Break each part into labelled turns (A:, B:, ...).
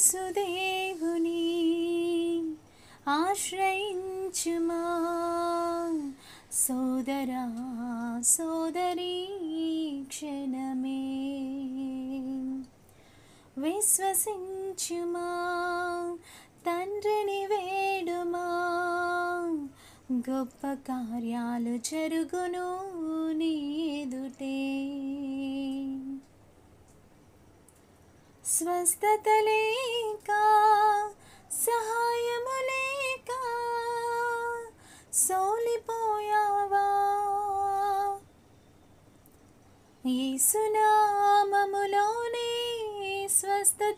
A: యేసుదేవుని ఆశ్రయించుమా సోదరా సోదరీ క్షణమే విశ్వసించుమా తండ్రిని వేడుమా గొప్ప కార్యాలు జరుగును నీ ఎదుటే స్వస్థత లేక సహాయము లేక సోలిపోయావా యేసునామములోనే స్వస్థత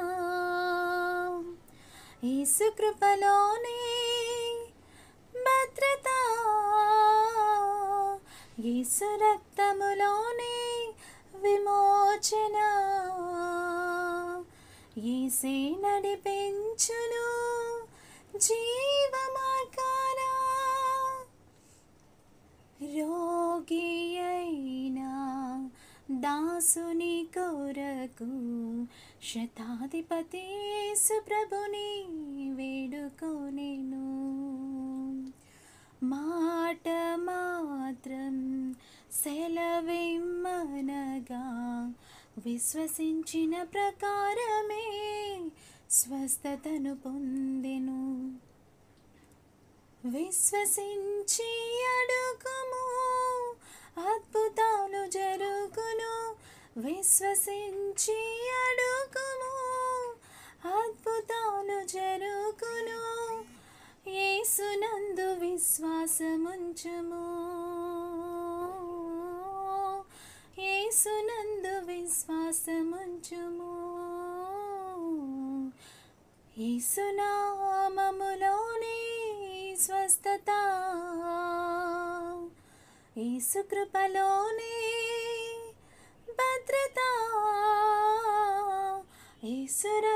A: యేసు కృపలోనే భద్రత యేసు రక్తములోనే విమోచన ఏసే నడిపించును జీవ మార్గాన రోగి అయినా దాసుని కొరకు శతాధిపతి సుప్రభుని వేడుకొనెను మాట మాత్రం సెలవిమ్మనగా విశ్వసించిన ప్రకారమే స్వస్థతను పొందెను విశ్వసించి అడుగుము అద్భుతాలు జరుగును విశ్వసించి అడుగుము అద్భుతాలు జరుగును యేసునందు విశ్వాసముంచుము యేసునందు విశ్వాసముంచుము యేసునామములోనే స్వస్థత యేసు కృపలోనే భద్రత యేసు